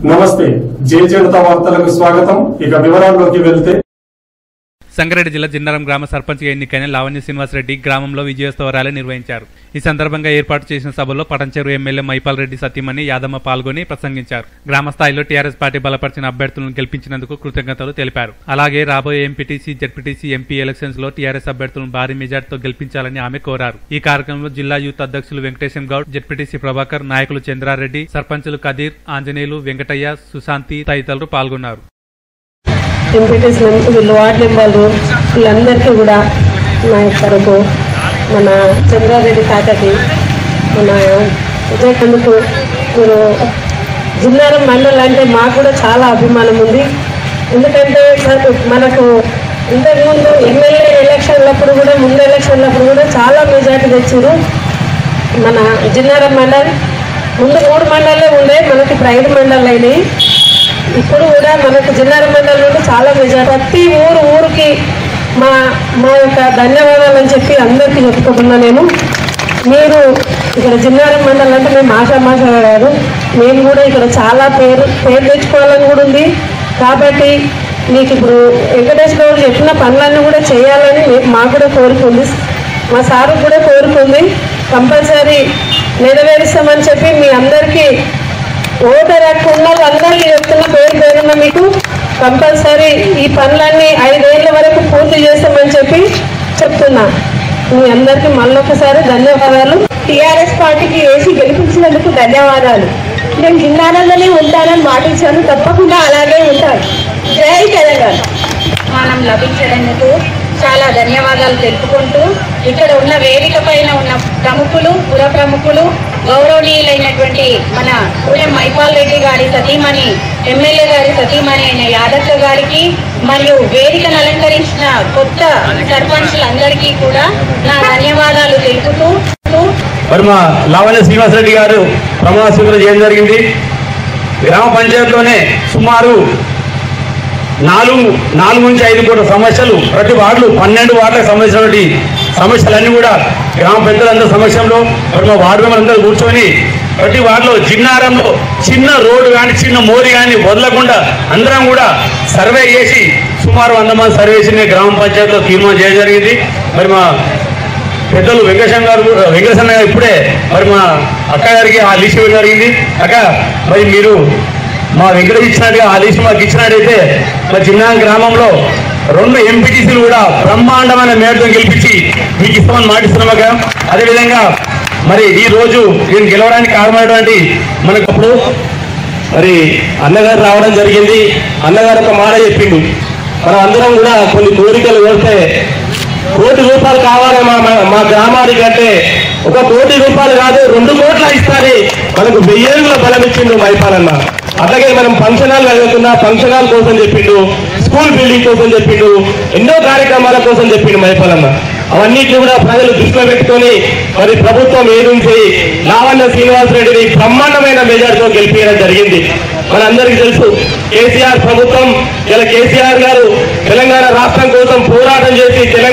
నమస్తే జే జనతా వార్తలకు స్వాగతం ఇక వివరాల్లోకి వెళ్తే సంగారెడ్డి జిల్లా జిన్నారం గ్రామ సర్పంచ్గా ఎన్నికైన లావణ్య శ్రీనివాసరెడ్డి గ్రామంలో విజయోత్సవ ర్యాలీ నిర్వహించారు ఈ సందర్భంగా ఏర్పాటు చేసిన సభలో పటంచెరు ఎమ్మెల్యే మైపాల్ రెడ్డి సత్యమణి యాదమ్మ పాల్గొని ప్రసంగించారు గ్రామ స్థాయిలో టీఆర్ఎస్ పార్టీ బలపరిచిన అభ్యర్థులను గెలిపించినందుకు కృతజ్ఞతలు తెలిపారు అలాగే రాబోయే ఎంపీటీసీ జడ్పీటీసీ ఎంపీ ఎలక్షన్స్ లో టీఆర్ఎస్ అభ్యర్థులను భారీ మెజార్టీతో గెలిపించాలని ఆమె కోరారు ఈ కార్యక్రమంలో జిల్లా యూత్ అధ్యక్షులు వెంకటేశం గౌడ్ జడ్పీటీసీ ప్రభాకర్ నాయకులు చంద్రారెడ్డి సర్పంచులు కదీర్ ఆంజనేయులు వెంకటయ్య సుశాంతి తదితరులు పాల్గొన్నారు ఎంపీటీస్ వీళ్ళు వార్డు మెంబర్లు వీళ్ళందరికీ కూడా నా తరపు మన చంద్రారెడ్డి తాతకి మన విజయకందుకు మీరు జిల్లారం మండలం అంటే మాకు కూడా చాలా అభిమానం ఉంది ఎందుకంటే సార్ మనకు ఇంతకుముందు ఎమ్మెల్యే ఎలక్షన్లప్పుడు కూడా ముందు ఎలక్షన్లప్పుడు కూడా చాలా మెజార్టీ తెచ్చారు మన జిన్నారం మండల్ ముందు మూడు మండలే ఉండే మనకి ఇప్పుడు ఐదు మండలు అయినాయి ఇప్పుడు కూడా మనకు జిల్లాల మండలం నుండి చాలా మెజార్ ప్రతి ఊరు ఊరికి మా మా యొక్క ధన్యవాదాలు అని చెప్పి అందరికీ చెప్పుకుంటున్నా నేను మీరు ఇక్కడ జిల్లారం మండలం అంటే మేము ఆశా మాష కాదు మేము కూడా ఇక్కడ చాలా పేరు పేరు తెచ్చుకోవాలని కూడా ఉంది కాబట్టి మీకు ఇప్పుడు వెంకటేశ్వర గారు చెప్పిన పనులన్నీ కూడా చేయాలని మీ- మాకు కూడా కోరుకుంది మా సారు కూడా కోరుకుంది కంపల్సరీ నెరవేరుస్తామని చెప్పి మీ అందరికీ ఓటర్ హక్కు ఉన్న వాళ్ళందరికీ చెప్తున్న పేరు పేరున్న మీకు కంపల్సరీ ఈ పనులన్నీ ఐదేళ్ల వరకు పూర్తి చేస్తామని చెప్పి చెప్తున్నా మీ అందరికీ మళ్ళొకసారి ధన్యవాదాలు టీఆర్ఎస్ పార్టీకి వేసి గెలిపించినందుకు ధన్యవాదాలు నేను జిన్నారంలోనే ఉంటానని మాటించాను తప్పకుండా అలాగే ఉంటాను జై తెలంగాణ మనం లభించడానికి చాలా ధన్యవాదాలు తెలుపుకుంటూ ఇక్కడ ఉన్న వేదిక పైన ఉన్న ప్రముఖులు పుర ప్రముఖులు గౌరవనీయులైనటువంటి మన పూలెం మైపాల్ రెడ్డి గారి సతీమణి ఎమ్మెల్యే గారి సతీమణి అయిన యాదవ్ గారికి మరియు వేదికను అలంకరించిన కొత్త సర్పంచులందరికీ కూడా నా ధన్యవాదాలు తెలుపుతూ మరి మా లావణ్య శ్రీనివాసరెడ్డి గారు ప్రమాణ స్వీకారం చేయడం జరిగింది గ్రామ పంచాయతీలోనే సుమారు నాలుగు నాలుగు నుంచి ఐదు కోట్ల సమస్యలు ప్రతి వార్డులు పన్నెండు వార్డులకు సంబంధించినటువంటి సమస్యలన్నీ కూడా గ్రామ పెద్దలందరి సమక్షంలో మరి మా వార్డు మెంబర్లందరూ కూర్చొని ప్రతి వార్డులో చిన్నారంలో చిన్న రోడ్డు కానీ చిన్న మోరి కానీ వదలకుండా అందరం కూడా సర్వే చేసి సుమారు వంద మంది సర్వే చేసి గ్రామ పంచాయతీలో తీర్మానం చేయడం జరిగింది మరి మా పెద్దలు వెంకటేశం గారు కూడా- వెంకటేశ్వర గారు ఇప్పుడే మరి మా అక్క గారికి ఆ లిస్ట్ ఇవ్వడం జరిగింది అక్క మరి మీరు మా వెంకటేష్ ఇచ్చినట్టుగా ఆ లిస్ట్ మాకు ఇచ్చినట్టయితే మా చిన్న గ్రామంలో రెండు ఎంపీటీసీలు కూడా బ్రహ్మాండమైన మేడతో గెలిపించి మీకు ఇస్తామని మాటిస్తున్నాం అక్క అదేవిధంగా మరి ఈ రోజు నేను గెలవడానికి కారణమైనటువంటి మనకు అప్పుడు మరి అన్నగారు రావడం జరిగింది అన్నగారు ఒక మాట చెప్పిండు మనం అందరం కూడా కొన్ని కోరికలు కోరితే కోటి రూపాయలు కావాలి మా మా- మా గ్రామానికి అంటే ఒక కోటి రూపాయలు కాదు రెండు కోట్ల ఇస్తారని మనకు వెయ్యేళ్ళ బలం ఇచ్చిండు మైపాలన్న అట్లాగే మనం ఫంక్షన్ హాల్ చదువుతున్నా ఫంక్షన్ హాల్ కోసం చెప్పిండు స్కూల్ బిల్డింగ్ కోసం చెప్పిండు ఎన్నో కార్యక్రమాల కోసం చెప్పిండు మైపాలన్న అవన్నిటిని కూడా ప్రజలు దృష్టిలో పెట్టుకొని మరి ప్రభుత్వం ఏదుంచి లావణ్య శ్రీనివాసరెడ్డిని బ్రహ్మాండమైన మెజార్టీతో గెలిపించడం జరిగింది మనందరికీ తెలుసు కేసీఆర్ ప్రభుత్వం ఇలా కేసీఆర్ గారు తెలంగాణ రాష్ట్రం కోసం పోరాటం చేసి తెలంగాణ